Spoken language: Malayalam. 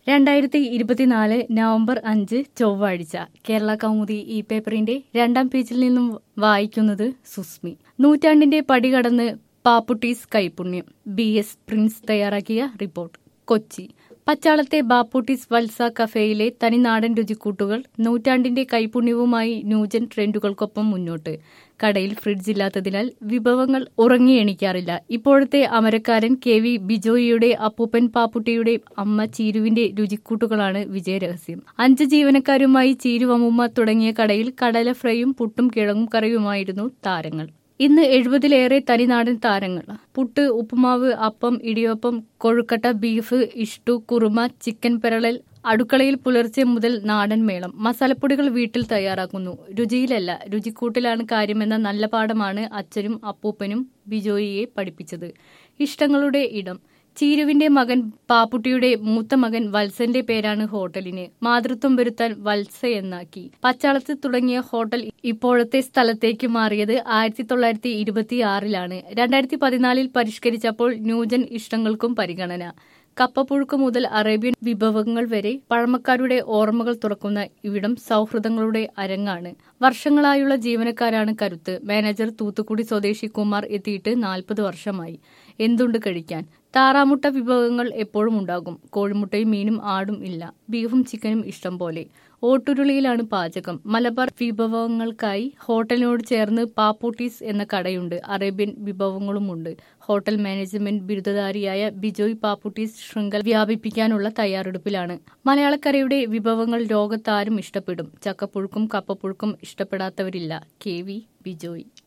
രണ്ടായിരത്തി ഇരുപത്തിനാല് നവംബർ അഞ്ച് ചൊവ്വാഴ്ച കേരള കൗമുദി ഈ പേപ്പറിന്റെ രണ്ടാം പേജിൽ നിന്നും വായിക്കുന്നത് സുസ്മി നൂറ്റാണ്ടിന്റെ പടികടന്ന് പാപ്പുട്ടീസ് കൈപുണ്യം ബി എസ് പ്രിൻസ് തയ്യാറാക്കിയ റിപ്പോർട്ട് കൊച്ചി പച്ചാളത്തെ ബാപ്പൂട്ടീസ് വത്സ കഫേയിലെ തനിനാടൻ രുചിക്കൂട്ടുകൾ നൂറ്റാണ്ടിന്റെ കൈപുണ്യവുമായി ന്യൂജൻ ട്രെൻഡുകൾക്കൊപ്പം മുന്നോട്ട് കടയിൽ ഫ്രിഡ്ജ് ഇല്ലാത്തതിനാൽ വിഭവങ്ങൾ ഉറങ്ങി എണിക്കാറില്ല ഇപ്പോഴത്തെ അമരക്കാരൻ കെ വി ബിജോയിയുടെ അപ്പൂപ്പൻ പാപ്പുട്ടിയുടെ അമ്മ ചീരുവിന്റെ രുചിക്കൂട്ടുകളാണ് വിജയരഹസ്യം അഞ്ച് ജീവനക്കാരുമായി ചീരു അമ്മൂമ്മ തുടങ്ങിയ കടയിൽ കടല ഫ്രൈയും പുട്ടും കിഴങ്ങും കറിയുമായിരുന്നു താരങ്ങൾ ഇന്ന് എഴുപതിലേറെ തനിനാടൻ താരങ്ങൾ puttu uppumavu appam idiyappam kozhukkatta beef stew kurma chicken peralan അടുക്കളയിൽ പുലർച്ചെ മുതൽ നാടൻ മേളം മസാലപ്പൊടികൾ വീട്ടിൽ തയ്യാറാക്കുന്നു രുചിയിലല്ല രുചിക്കൂട്ടിലാണ് കാര്യമെന്ന നല്ല പാഠമാണ് അച്ഛനും അപ്പൂപ്പനും ബിജോയിയെ പഠിപ്പിച്ചത് ഇഷ്ടങ്ങളുടെ ഇടം ചീരുവിന്റെ മകൻ പാപ്പുട്ടിയുടെ മൂത്ത മകൻ വത്സന്റെ പേരാണ് ഹോട്ടലിന് മാതൃത്വം വരുത്താൻ വത്സ എന്നാക്കി പച്ചാളത്ത് തുടങ്ങിയ ഹോട്ടൽ ഇപ്പോഴത്തെ സ്ഥലത്തേക്ക് മാറിയത് ആയിരത്തി തൊള്ളായിരത്തി ഇരുപത്തി ആറിലാണ് രണ്ടായിരത്തി പതിനാലിൽ പരിഷ്കരിച്ചപ്പോൾ ന്യൂജൻ ഇഷ്ടങ്ങൾക്കും പരിഗണന കപ്പപ്പുഴുക്ക് മുതൽ അറേബ്യൻ വിഭവങ്ങൾ വരെ പഴമക്കാരുടെ ഓർമ്മകൾ തുറക്കുന്ന ഇവിടം സൗഹൃദങ്ങളുടെ അരങ്ങാണ് വർഷങ്ങളായുള്ള ജീവനക്കാരാണ് കരുത്ത് മാനേജർ തൂത്തുക്കുടി സ്വദേശി കുമാർ എത്തിയിട്ട് നാൽപ്പത് വർഷമായി എന്തുണ്ട് കഴിക്കാൻ താറാമുട്ട വിഭവങ്ങൾ എപ്പോഴും ഉണ്ടാകും കോഴിമുട്ടയും മീനും ആടും ഇല്ല ബീഫും ചിക്കനും ഇഷ്ടം പോലെ ഓട്ടുരുളിയിലാണ് പാചകം മലബാർ വിഭവങ്ങൾക്കായി ഹോട്ടലിനോട് ചേർന്ന് പാപ്പൂട്ടീസ് എന്ന കടയുണ്ട് അറേബ്യൻ വിഭവങ്ങളുമുണ്ട് ഹോട്ടൽ മാനേജ്മെന്റ് ബിരുദധാരിയായ ബിജോയ് പാപ്പൂട്ടീസ് ശൃംഖല വ്യാപിപ്പിക്കാനുള്ള തയ്യാറെടുപ്പിലാണ് മലയാളക്കരയുടെ വിഭവങ്ങൾ ലോകത്താരും ഇഷ്ടപ്പെടും ചക്കപ്പുഴുക്കും കപ്പപ്പുഴുക്കും ഇഷ്ടപ്പെടാത്തവരില്ല കെ വി ബിജോയ്